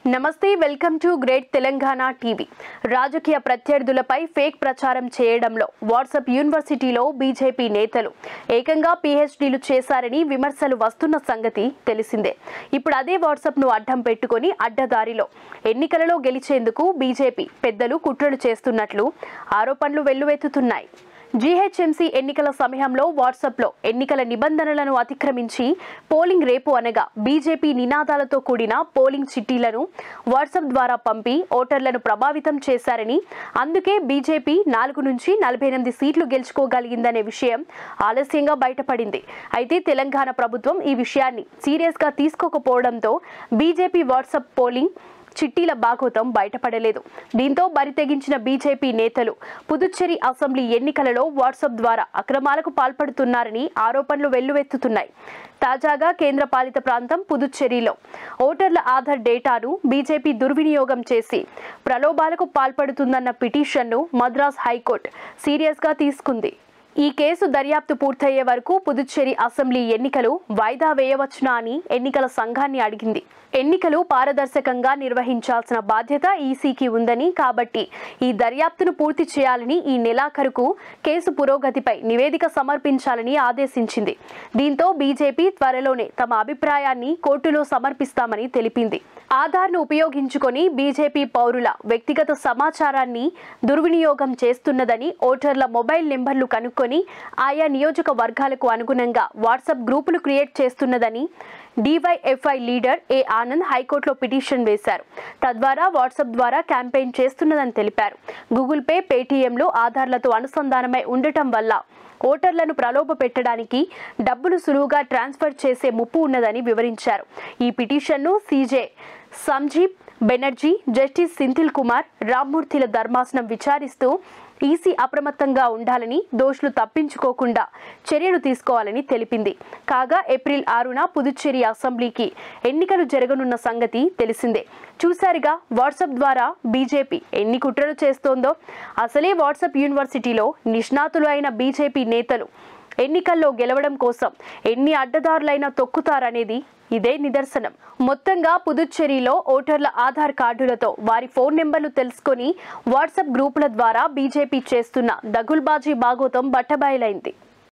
నమస్తే welcome to great Telangana TV రాజకీయ ప్రత్యర్థులపై ఫేక్ ప్రచారం చేయడంలో వాట్సాప్ యూనివర్సిటీలో బీజేపీ నేతలు ఏకంగా పీహెచ్డీలు చేశారని విమర్శలు వస్తున్న సంగతి తెలిసిందే ఇప్పుడు అదే వాట్సాప్ను అడ్డం పెట్టుకొని అడ్డదారిలో ఎన్నికలలో గెలిచేందుకు బీజేపీ పెద్దలు కుట్రలు చేస్తున్నట్లు ఆరోపణలు వెల్లువెత్తుతున్నాయి జీహెచ్ఎంసీ ఎన్నికల సమయంలో వాట్సాప్లో ఎన్నికల నిబంధనలను అతిక్రమించి పోలింగ్ రేపు అనగా బీజేపీ నినాదాలతో కూడిన పోలింగ్ చిట్టీలను వాట్సాప్ ద్వారా పంపి ఓటర్లను ప్రభావితం చేశారని అందుకే బీజేపీ నాలుగు నుంచి నలభై ఎనిమిది సీట్లు గెలుచుకోగలిగిందనే విషయం ఆలస్యంగా బయటపడింది అయితే తెలంగాణ ప్రభుత్వం ఈ విషయాన్ని సీరియస్గా తీసుకోకపోవడంతో బీజేపీ వాట్సాప్ పోలింగ్ చిట్టీల బాగోతం బయటపడలేదు దీంతో బరి తెగించిన బీజేపీ నేతలు పుదుచ్చేరి అసెంబ్లీ ఎన్నికలలో వాట్సాప్ ద్వారా అక్రమాలకు పాల్పడుతున్నారని ఆరోపణలు వెల్లువెత్తుతున్నాయి తాజాగా కేంద్ర పాలిత ప్రాంతం పుదుచ్చేరిలో ఓటర్ల ఆధార్ డేటాను బీజేపీ దుర్వినియోగం చేసి ప్రలోభాలకు పాల్పడుతుందన్న పిటిషన్ను మద్రాస్ హైకోర్టు సీరియస్గా తీసుకుంది ఈ కేసు దర్యాప్తు పూర్తయ్యే వరకు పుదుచ్చేరి అసెంబ్లీ ఎన్నికలు వాయిదా వేయవచ్చునా అని ఎన్నికల సంఘాన్ని అడిగింది ఎన్నికలు పారదర్శకంగా నిర్వహించాల్సిన బాధ్యత ఈసీకి ఉందని కాబట్టి ఈ దర్యాప్తును పూర్తి చేయాలని ఈ నెలాఖరుకు కేసు పురోగతిపై నివేదిక సమర్పించాలని ఆదేశించింది దీంతో బీజేపీ త్వరలోనే తమ అభిప్రాయాన్ని కోర్టులో సమర్పిస్తామని తెలిపింది ఆధార్ను ఉపయోగించుకొని బీజేపీ పౌరుల వ్యక్తిగత సమాచారాన్ని దుర్వినియోగం చేస్తున్నదని ఓటర్ల మొబైల్ నెంబర్లు కనుక్కొని ఆయా నియోజకవర్గాలకు అనుగుణంగా వాట్సాప్ గ్రూపులు క్రియేట్ చేస్తున్నదని డివైఎఫ్ఐ లీడర్ ఏ ఆనంద్ హైకోర్టులో పిటిషన్ వేశారు తద్వారా వాట్సాప్ ద్వారా క్యాంపెయిన్ చేస్తున్నదని తెలిపారు గూగుల్ పే పేటీఎంలు ఆధార్లతో అనుసంధానమై ఉండటం వల్ల ఓటర్లను ప్రలోభ పెట్టడానికి డబ్బులు సులువుగా ట్రాన్స్ఫర్ చేసే ముప్పు ఉన్నదని వివరించారు ఈ పిటిషన్ను సీజే సంజీప్ బెనర్జీ జస్టిస్ సింథిల్ కుమార్ రామ్మూర్తిల ధర్మాసనం విచారిస్తూ ఈసీ అప్రమత్తంగా ఉండాలని దోషులు తప్పించుకోకుండా చర్యలు తీసుకోవాలని తెలిపింది కాగా ఏప్రిల్ ఆరున పుదుచ్చేరి అసెంబ్లీకి ఎన్నికలు జరగనున్న సంగతి తెలిసిందే చూశారుగా వాట్సాప్ ద్వారా బీజేపీ ఎన్ని కుట్రలు చేస్తోందో అసలే వాట్సాప్ యూనివర్సిటీలో నిష్ణాతులు అయిన బీజేపీ నేతలు ఎన్నికల్లో గెలవడం కోసం ఎన్ని అడ్డదారులైనా తొక్కుతారనేది ఇదే నిదర్శనం మొత్తంగా పుదుచ్చేరిలో ఓటర్ల ఆధార్ కార్డులతో వారి ఫోన్ నెంబర్లు తెలుసుకొని వాట్సాప్ గ్రూపుల ద్వారా బీజేపీ చేస్తున్న దగుల్బాజీ బాగోతం బట్టబయలైంది